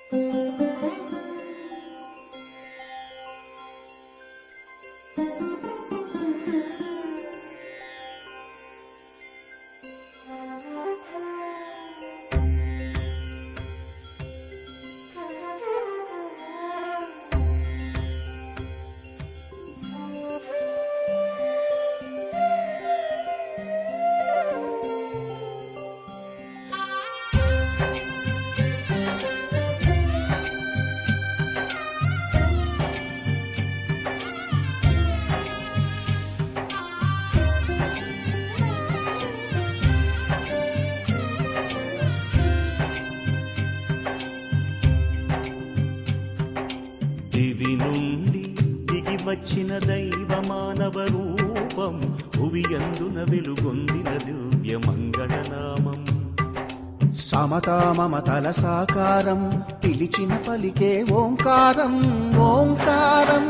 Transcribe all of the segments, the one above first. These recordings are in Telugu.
దివి నుండి దిగి వచ్చిన దైవ మానవ రూపం భువి అందున వెలుగొందిన దివ్య మంగళనామం సమతా మమతల సాకారం పిలిచిన పలికే ఓంకారం ఓంకారం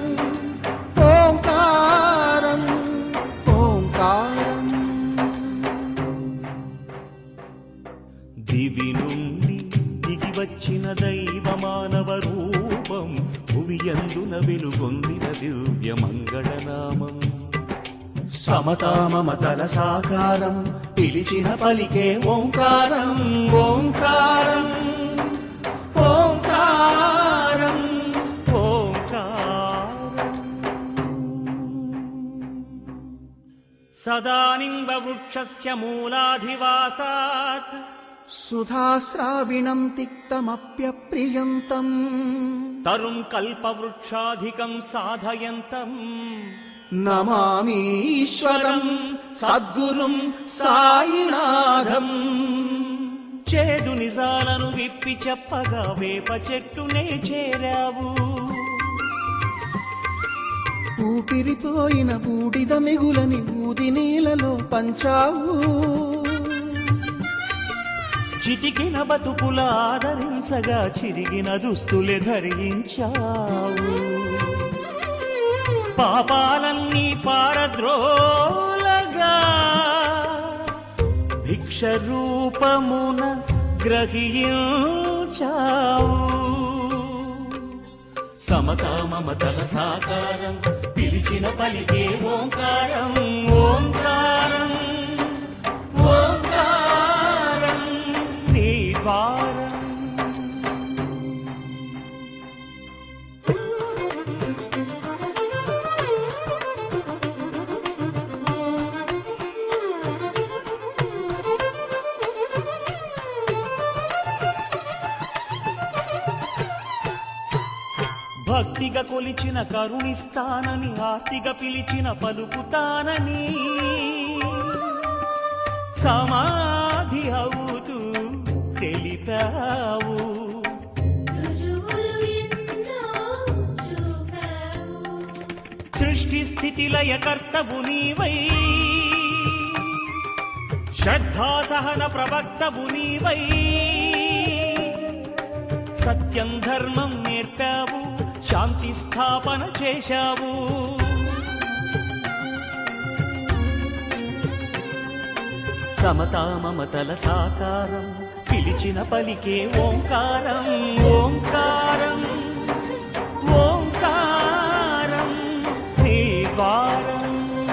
ఓంకారం ఓంకారం దివి నుండి దిగి వచ్చిన దైవ మానవ రూపం భువి అందున వెలుగొందిన దివ్య మంగళనామం సమతా మమతల సాకారం పిలిచిన పలికే ఓంకారం ఓంకారం ఓంకారం ఓంకారం సదానింబవృక్షస్య మూలాధివాసాత్ సుధాశ్రావిణం తిక్తమప్యప్రియంతం తరుం కల్పవృక్షాధికం సాధయంతం నమామీశ్వరం సద్గురుం సాయినాథం చేదు నిజాలను విప్పి చెప్పగా వేప చెట్టునే చేరావు ఊపిరిపోయిన బూడిద మిగులని ఊది నీలలో పంచావు చిటికిన బతుకుల ఆదరించగా చిరిగిన దుస్తులే ధరించావు పాపాలన్నీ పారద్రోలగా భిక్ష రూపమున గ్రహించావు సమతా మమతల సాకారం పిలిచిన పలికే ఓంకారం ఓంకారం ఓంకారం నీ ద్వారం భక్తిగా కొలిచిన కరుణిస్తానని ఆర్తిగా పిలిచిన పలుకుతానని సమాధి అవుతూ తెలిపావు రుజువులు ఎన్నో చూపావు సృష్టి స్థితి లయ కర్తవు నీవై శ్రద్ధా సహన ప్రవక్తవు నీవై సత్యం ధర్మం నేర్పావు శాంతి స్థాపన చేశావు సమతా మమతల సాకారం పిలిచిన పలికే ఓంకారం ఓంకారం ఓంకారం నీ ద్వారం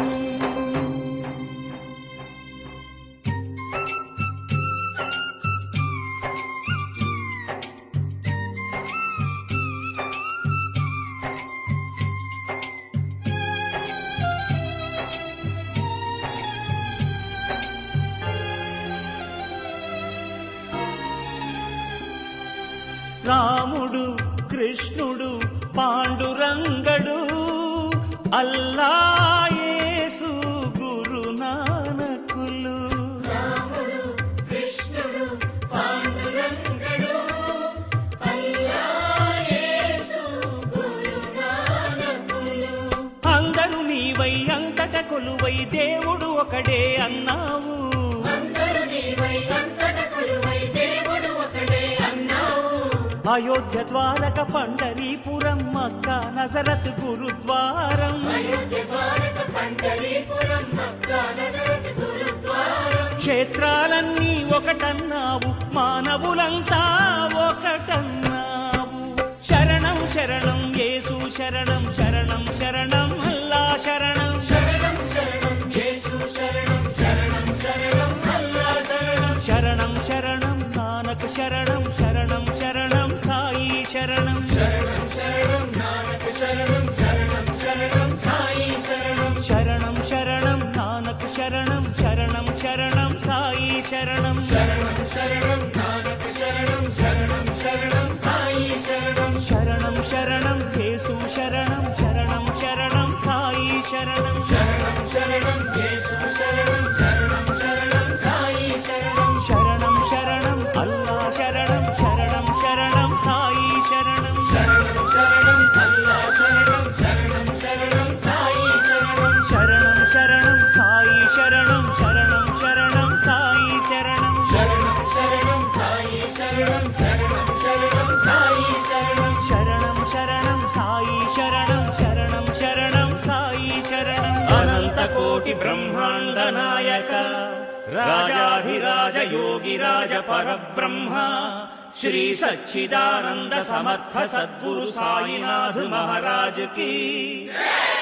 రాముడు కృష్ణుడు పాండురంగడు అల్లాయేసు గురు నానకులు రాముడు కృష్ణుడు పాండురంగడు అల్లాయేసు గురునానకులు అందరూ నీవై అంతట కొలువై దేవుడు ఒకడే అన్నావు అందరూ నీవై అంతట కొలువై దేవుడు ఒకడే అన్నావు అయోధ్య ద్వారక పండరీపురం మక్క నజరత్ గురుద్వారం అయోధ్య ద్వారక పండరీపురం మక్కా నజరత్ గురుద్వారం క్షేత్రాలన్నీ ఒకటన్నావు మానవులంతా ఒకటన్నావు శరణం యేసు శరణం శరణం శరణం అల్లా శరణం శరణం శరణం యేసు శరణం శరణం శరణం అల్లా శరణం శరణం శరణం నానక్ శరణం శరణం శరణం సాయి శరణం శరణం శరణం నానక శరణం శరణం శరణం సాయి శరణం శరణం శరణం నానక్ శరణం శరణం శరణం సాయి శరణం శరణం శరణం నానక శరణం శరణం శరణం సాయి శరణం శరణం శరణం యేసు శరణం శరణం శరణం సాయి శరణం శరణం శరణం యేసు శరణం శరణం శరణం సాయి శరణం శరణం శరణం అల్లా శరణం శరణం శరణం సాయి శరణం శరణం శరణం అల్లా శరణం శరణం శరణం సాయి శరణం శరణం శరణం సాయి శరణం శరణం శరణం సాయి శరణం శరణం శరణం సాయి శరణం శరణం శరణం సాయి శరణం శరణం శరణం సాయి శరణం శరణం శరణం సాయి శరణం అనంత కోటి బ్రహ్మాండ నాయక రాజాధిరాజ యోగిరాజ పరబ్రహ్మ శ్రీ సచ్చిదానంద సమర్థ సద్గురు సాయినాథ్ మహారాజ్ కి